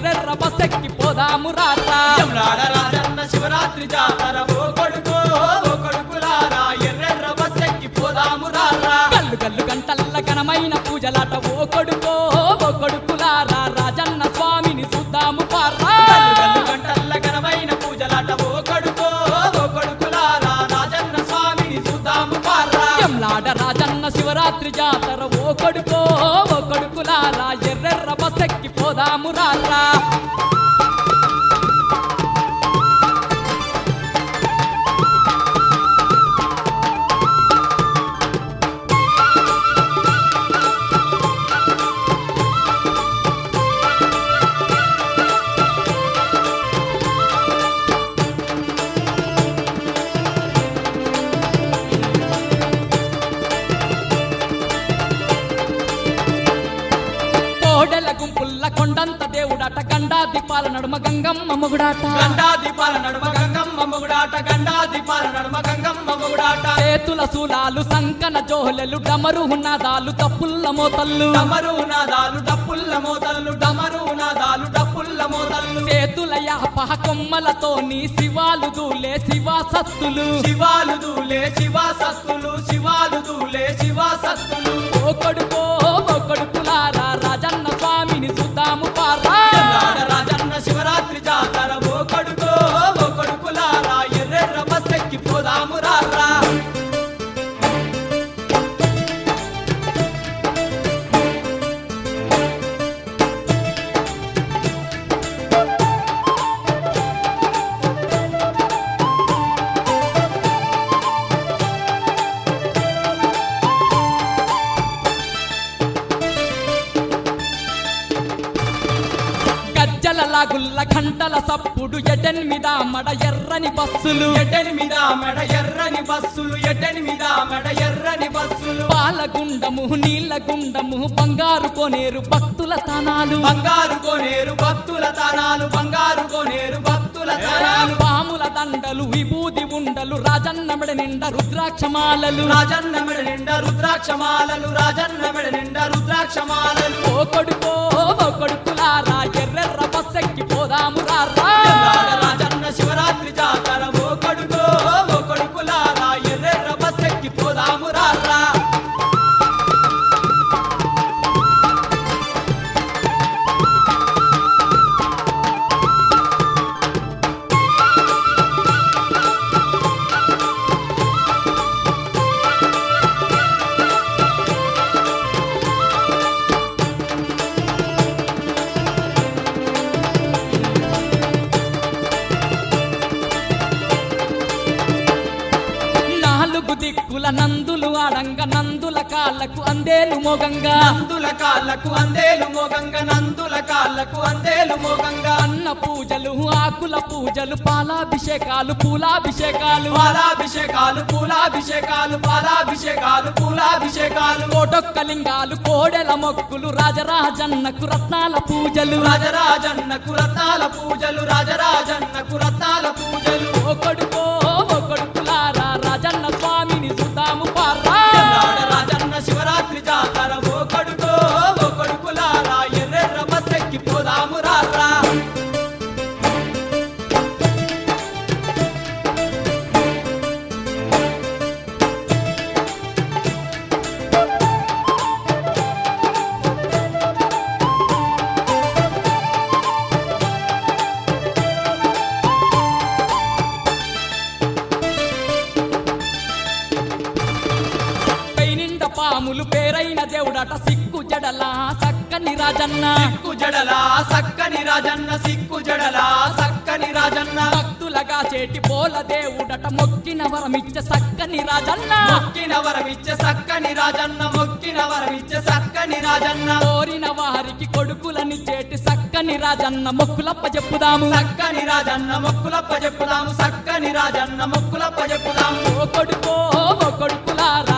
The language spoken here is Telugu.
ఎర్రెర్ర బస్సెక్కి పోదాము రారా యమలాడ రాజన్న శివరాత్రి జాతర ఓ కొడుకో ఓ కొడుకులారా ఎర్రెర్ర బస్సెక్కి పోదాము రారా గల్లు గల్లు గంటల్ల ఘనమైన పూజలాట ఓ కొడుకో ఓ కొడుకులారా రాజన్న స్వామిని చూద్దాము పారా గల్లు గల్లు గంటల్ల ఘనమైన పూజలాట ఓ కొడుకో ఓ కొడుకులారా రాజన్న స్వామిని చూద్దాము పారా ఎంలాడ రాజన్న శివరాత్రి జాతర ఓ కొడుకో ఓ కొడుకులారా ఎర్రెర్ర బస్సెక్కి పోదాము రారా కోడెల గుంపుల్ల కొండంత దేవుడాట గండా దీపాల నడుమ గంగమ్మ మొగుడాట గండా దీపాల నడుమ గంగమ్మ మొగుడాట గండా దీపాల నడుమ గంగమ్మ మొగుడాట చేతుల శూలాలు సంకన జోహలెలు డమరు నాదాలు తప్పుల్ల మోతల్లు డమరు నాదాలు డప్పుల్ల మోతల్లు డమరు నాదాలు డప్పుల్ల మోతల్లు చేతుల యాపహ కొమ్మలతోని శివాలు దూలే శివా సత్తులు శివాలు దూలే శివా సత్తులు శివాలు దూలే శివా సత్తులు ఓ కొడుకో ఓ కొడుకులారా రాజన్న స్వామిని చూద్దాము పారా ఎల్లాడ రాజన్న శివరాత్రి జాతర ఓ కొడుకో ఓ కొడుకులారా ఎర్రెర్ర బస్సెక్కి పోదాము రారా గజ్జల లాగుల్ల గంటల సప్పుడు ఎడెనిమిద మడ ఎర్రని బస్సులు ఎడ్డెనిమిద మెడ ఎర్రని బస్సులు ఎడ్డెనిమిద మెడ ఎర్రని బస్సులు పాలగుండము నీళ్ళ గుండము బంగారు కొనేరు భక్తుల తానాలు బంగారు కోనేరు భక్తుల తానాలు బంగారు కోనేరు భక్తుల తానాలు పాముల దండలు విభూది ఉండలు రాజన్న మెడ నిండా రుద్రాక్షమాలలు రాజన్న మెడ నిండా రుద్రాక్షమాలలు రాజన్న మెడ నిండా రుద్రాక్షమాలలు ఓ కొడుకో ఓ కొడుకులారా ఎర్రెర్ర బస్సెక్కి పోదాము రారా ఎల్లాడ రాజన్న శివరాత్రి జాతర ఓ కొడుకో ఓ కొడుకులారా ఎర్రెర్ర బస్సెక్కి పోదాము రారా నాలుగు దిక్కుల నందులు ఆడంగ నందుల కాళ్ళకు అందేలు మోగంగా నందుల కాళ్ళకు అందేలు మోగంగా నందుల కాళ్ళకు అందేలు మోగంగా అన్న పూజలు ఆకుల పూజలు పాలాభిషేకాలు పూలాభిషేకాలు పాలాభిషేకాలు పూలాభిషేకాలు పాలాభిషేకాలు పూలాభిషేకాలు కోటొక్క లింగాలు కోడెల మొక్కులు రాజరాజన్నకు రత్నాల పూజలు రాజరాజన్నకు రత్నాల పూజలు రాజరాజన్నకు రత్నాల పూజలు ఓ కొడుకో ఓ కొడుకులారా రాజన్న స్వామిని చూద్దాము పారా ఎల్లాడ రాజన్న శివరాత్రి జాతర ఓ కొడుకో ఓ కొడుకులారా ఎర్రెర్ర బస్సెక్కి పోదాము రారా పై నిండా పాములు పేరైన దేవుడట సిక్కు జడల సక్కని రాజన్న సిక్కు జడలా సక్కని రాజన్న సిక్కు జడలా సక్కని రాజన్న భక్తులగా చేటి పోల దేవుడట మొక్కిన వరమిచ్చ సక్కని రాజన్న మొక్కిన వరమిచ్చే సక్కని రాజన్న మొక్కిన వరమిచ్చే సక్కని రాజన్న కోరిన వారికి కొడుకులని చేటి సక్కని రాజన్న మొక్కులప్ప చెప్పుదాము సక్కని రాజన్న మొక్కులప్ప చెప్పుదాము సక్కని రాజన్న మొక్కులప్ప చెప్పుదాము ఓ కొడుకో ఓ కొడుకులారా